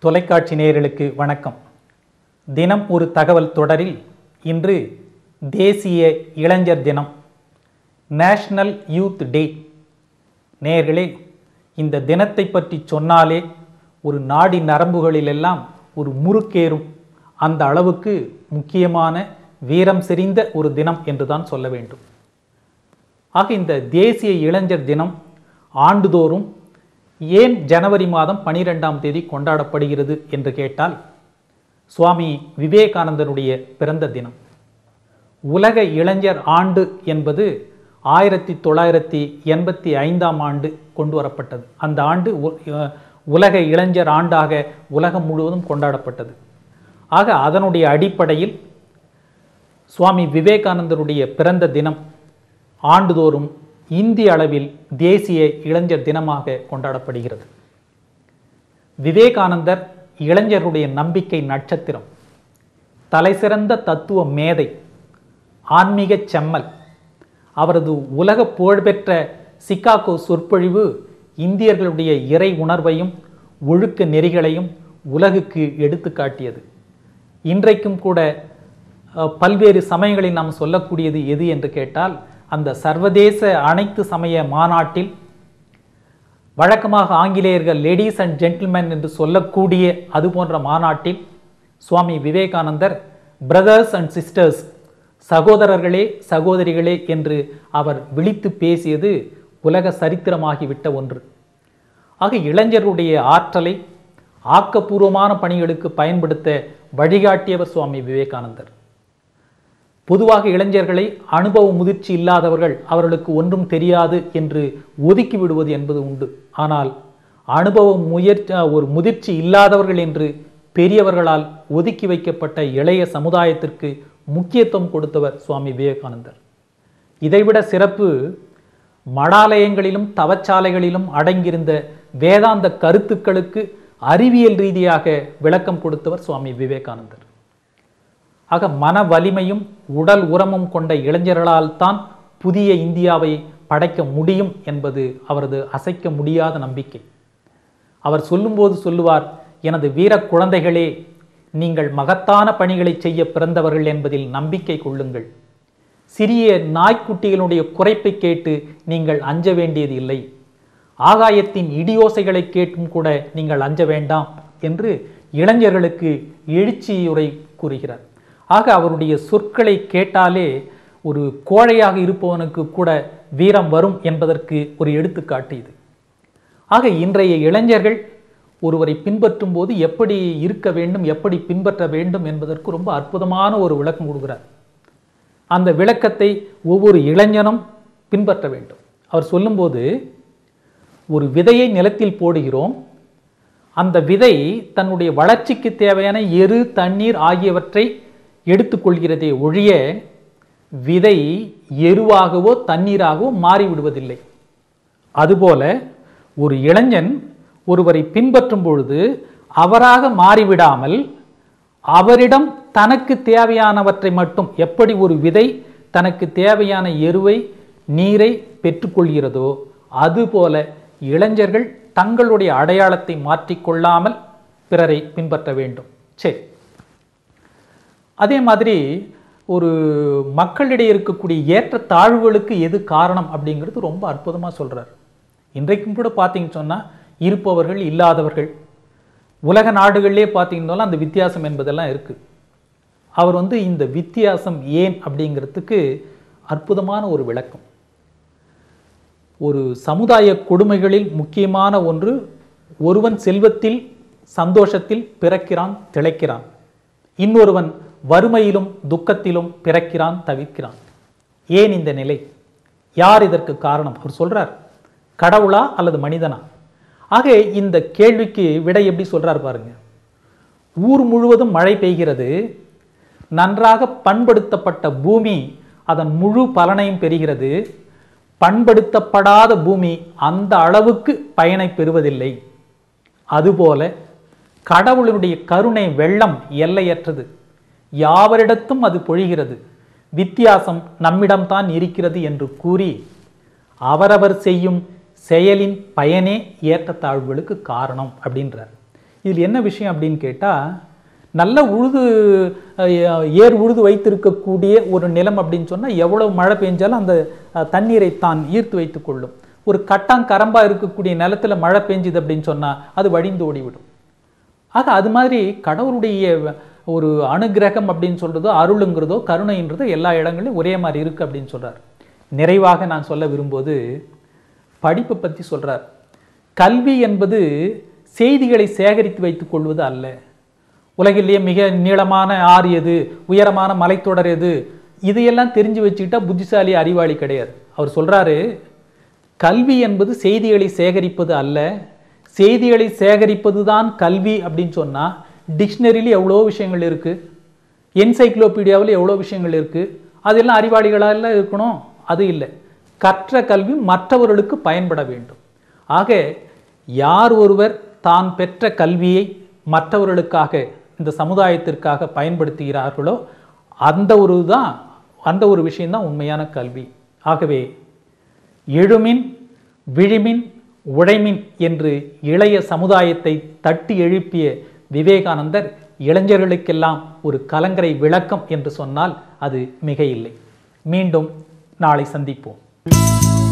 தொலைக்காட்சி நேயர்களுக்கு வணக்கம் தினம் ஒரு தகவல் தொடரில் இன்று தேசிய இளைஞர் தினம் நேஷனல் யூத் டே நேயர்களே இந்த தினத்தை பற்றி சொன்னாலே ஒரு நாடி நரம்புகளிலெல்லாம் ஒரு முறுக்கேறும் அந்த அளவுக்கு முக்கியமான வீரம் செறிந்த ஒரு தினம் என்றுதான் சொல்ல வேண்டும் ஆக இந்த தேசிய இளைஞர் தினம் ஆண்டுதோறும் ஏன் ஜனவரி மாதம் பனிரெண்டாம் தேதி கொண்டாடப்படுகிறது என்று கேட்டால் சுவாமி விவேகானந்தருடைய பிறந்த தினம் உலக இளைஞர் ஆண்டு என்பது ஆயிரத்தி தொள்ளாயிரத்தி எண்பத்தி ஐந்தாம் ஆண்டு கொண்டு வரப்பட்டது அந்த ஆண்டு உ- அஹ் உலக இளைஞர் ஆண்டாக உலகம் முழுவதும் கொண்டாடப்பட்டது ஆக அதனுடைய அடிப்படையில் சுவாமி விவேகானந்தருடைய பிறந்த தினம் ஆண்டுதோறும் இந்திய அளவில் தேசிய இளைஞர் தினமாக கொண்டாடப்படுகிறது விவேகானந்தர் இளைஞருடைய நம்பிக்கை நட்சத்திரம் தலைசிறந்த தத்துவ மேதை ஆன்மீக செம்மல் அவரது உலக புகழ்பெற்ற சிகாகோ சொற்பொழிவு இந்தியர்களுடைய இறை உணர்வையும் ஒழுக்க நெறிகளையும் உலகுக்கு எடுத்துக்காட்டியது இன்றைக்கும் கூட அஹ், பல்வேறு சமயங்களில் நாம் சொல்லக்கூடியது எது என்று கேட்டால் அந்த சர்வதேச அனைத்து சமய மாநாட்டில் வழக்கமாக ஆங்கிலேயர்கள் லேடிஸ் அண்ட் ஜென்டில்மேன் என்று சொல்லக்கூடிய அது போன்ற மாநாட்டில் Swami Vivekanandar brothers and sisters சகோதரர்களே சகோதரிகளே என்று அவர் விழித்து பேசியது உலக சரித்திரமாகிவிட்ட ஒன்று ஆக இளைஞருடைய ஆற்றலை ஆக்கப்பூர்வமான பணிகளுக்கு பயன்படுத்த வழிகாட்டியவர் சுவாமி விவேகானந்தர் பொதுவாக இளைஞர்களை அனுபவ முதிர்ச்சி இல்லாதவர்கள் அவர்களுக்கு ஒன்றும் தெரியாது என்று ஒதுக்கி விடுவது என்பது உண்டு ஆனால் அனுபவ முயற்சி ஒரு முதிர்ச்சி இல்லாதவர்கள் என்று பெரியவர்களால் ஒதுக்கி வைக்கப்பட்ட இளைய சமுதாயத்திற்கு முக்கியத்துவம் கொடுத்தவர் சுவாமி விவேகானந்தர் இதைவிட சிறப்பு மடாலயங்களிலும் தவச்சாலைகளிலும் அடங்கியிருந்த வேதாந்த கருத்துக்களுக்கு அறிவியல் ரீதியாக விளக்கம் கொடுத்தவர் சுவாமி விவேகானந்தர் ஆக மன வலிமையும் உடல் உரமும் கொண்ட இளைஞர்களால் தான் புதிய இந்தியாவை படைக்க முடியும் என்பது அவரது அசைக்க முடியாத நம்பிக்கை அவர் சொல்லும்போது சொல்லுவார் எனது வீர குழந்தைகளே நீங்கள் மகத்தான பணிகளை செய்ய பிறந்தவர்கள் என்பதில் நம்பிக்கை கொள்ளுங்கள் சிறிய நாய்க்குட்டிகளுடைய குறைப்பை கேட்டு நீங்கள் அஞ்ச வேண்டியது இல்லை ஆகாயத்தின் இடியோசைகளை கேட்டும் கூட நீங்கள் அஞ்ச வேண்டாம் என்று இளைஞர்களுக்கு எழுச்சியுரை கூறுகிறார் ஆக அவருடைய சொற்களை கேட்டாலே ஒரு கோழையாக இருப்பவனுக்கு கூட வீரம் வரும் என்பதற்கு ஒரு எடுத்துக்காட்டு இது ஆக இன்றைய இளைஞர்கள் ஒருவரை பின்பற்றும் போது எப்படி இருக்க வேண்டும் எப்படி பின்பற்ற வேண்டும் என்பதற்கு ரொம்ப அற்புதமான ஒரு விளக்கம் கொடுக்கிறார் அந்த விளக்கத்தை ஒவ்வொரு இளைஞனும் பின்பற்ற வேண்டும் அவர் சொல்லும்போது ஒரு விதையை நிலத்தில் போடுகிறோம் அந்த விதை தன்னுடைய வளர்ச்சிக்கு தேவையான எரு தண்ணீர் ஆகியவற்றை எடுத்துக்கொள்கிறதே ஒழிய விதை எருவாகவோ தண்ணீராகவோ மாறிவிடுவதில்லை அதுபோல ஒரு இளைஞன் ஒருவரை பின்பற்றும் பொழுது அவராக மாறிவிடாமல் அவரிடம் தனக்கு தேவையானவற்றை மட்டும் எப்படி ஒரு விதை தனக்கு தேவையான எருவை நீரை பெற்றுக்கொள்கிறதோ அதுபோல இளைஞர்கள் தங்களுடைய அடையாளத்தை மாற்றிக்கொள்ளாமல் பிறரை பின்பற்ற வேண்டும் சரி அதே மாதிரி ஒரு மக்களிடையே இருக்கக்கூடிய ஏற்ற தாழ்வுகளுக்கு எது காரணம் அப்படிங்கிறது ரொம்ப அற்புதமாக சொல்றார் இன்றைக்கும் கூட பார்த்தீங்கன்னு சொன்னா இருப்பவர்கள் இல்லாதவர்கள் உலக நாடுகளிலே பார்த்தீங்கன்னா அந்த வித்தியாசம் என்பதெல்லாம் இருக்கு அவர் வந்து இந்த வித்தியாசம் ஏன் அப்படிங்கிறதுக்கு அற்புதமான ஒரு விளக்கம் ஒரு சமுதாய கொடுமைகளில் முக்கியமான ஒன்று ஒருவன் செல்வத்தில் சந்தோஷத்தில் பிறக்கிறான் திளைக்கிறான் இன்னொருவன் வறுமையிலும் துக்கத்திலும் பிறக்கிறான் தவிர்க்கிறான் ஏன் இந்த நிலை யார் இதற்கு காரணம் அவர் சொல்றார் கடவுளா அல்லது மனிதனா ஆக இந்த கேள்விக்கு விடை எப்படி சொல்றார் பாருங்க ஊர் முழுவதும் மழை பெய்கிறது நன்றாக பண்படுத்தப்பட்ட பூமி அதன் முழு பலனையும் பெறுகிறது பண்படுத்தப்படாத பூமி அந்த அளவுக்கு பயனை பெறுவதில்லை அதுபோல கடவுளுடைய கருணை வெள்ளம் எல்லையற்றது யாவரிடத்தும் அது பொழிகிறது வித்தியாசம் நம்மிடம்தான் இருக்கிறது என்று கூறி அவரவர் செய்யும் செயலின் பயனே ஏற்றத்தாழ்வுகளுக்கு காரணம் அப்படின்றார் இதில் என்ன விஷயம் அப்படின்னு கேட்டால் நல்ல உழுது அஹ், ஏர் உழுது வைத்திருக்கக்கூடிய ஒரு நிலம் அப்படின்னு சொன்னால் எவ்வளவு மழை பெஞ்சாலும் அந்த அஹ், தண்ணீரை தான் ஈர்த்து வைத்துக் கொள்ளும் ஒரு கட்டாங்கரம்பா இருக்கக்கூடிய நிலத்துல மழை பெஞ்சுது அப்படின்னு சொன்னால் அது வழிந்து ஓடிவிடும் ஆக அது மாதிரி கடவுளுடைய ஒரு அனுகிரகம் அப்படின்னு சொல்றதோ அருளுங்கிறதோ கருணைன்றதோ எல்லா இடங்களிலும் ஒரே மாதிரி இருக்கு அப்படின்னு சொல்றார் நிறைவாக நான் சொல்ல விரும்புவது படிப்பை பற்றி சொல்றார் கல்வி என்பது செய்திகளை சேகரித்து வைத்துக் கொள்வது அல்ல உலகிலேயே மிக நீளமான ஆறு எது உயரமான மலைத்தொடர் எது இதையெல்லாம் தெரிஞ்சு வச்சுக்கிட்டா புத்திசாலி அறிவாளி கிடையாது அவர் சொல்றாரு கல்வி என்பது செய்திகளை சேகரிப்பது அல்ல செய்திகளை சேகரிப்பது தான் கல்வி அப்படின்னு சொன்னா டிக்ஷனரியில் எவ்வளோ விஷயங்கள் இருக்கு என்சைக்ளோபீடியாவில் எவ்வளோ விஷயங்கள் இருக்கு அதெல்லாம் அறிவாளிகளால இருக்கணும் அது இல்லை கற்ற கல்வி மற்றவர்களுக்கு பயன்பட வேண்டும் ஆக யார் ஒருவர் தான் பெற்ற கல்வியை மற்றவர்களுக்காக இந்த சமுதாயத்திற்காக பயன்படுத்துகிறார்களோ அந்த ஒரு தான் அந்த ஒரு விஷயம்தான் உண்மையான கல்வி ஆகவே எழுமின் விழிமின் உழைமின் என்று இளைய சமுதாயத்தை தட்டி எழுப்பிய விவேகானந்தர் இளைஞர்களுக்கெல்லாம் ஒரு கலங்கரை விளக்கம் என்று சொன்னால் அது மிக இல்லை மீண்டும் நாளை சந்திப்போம்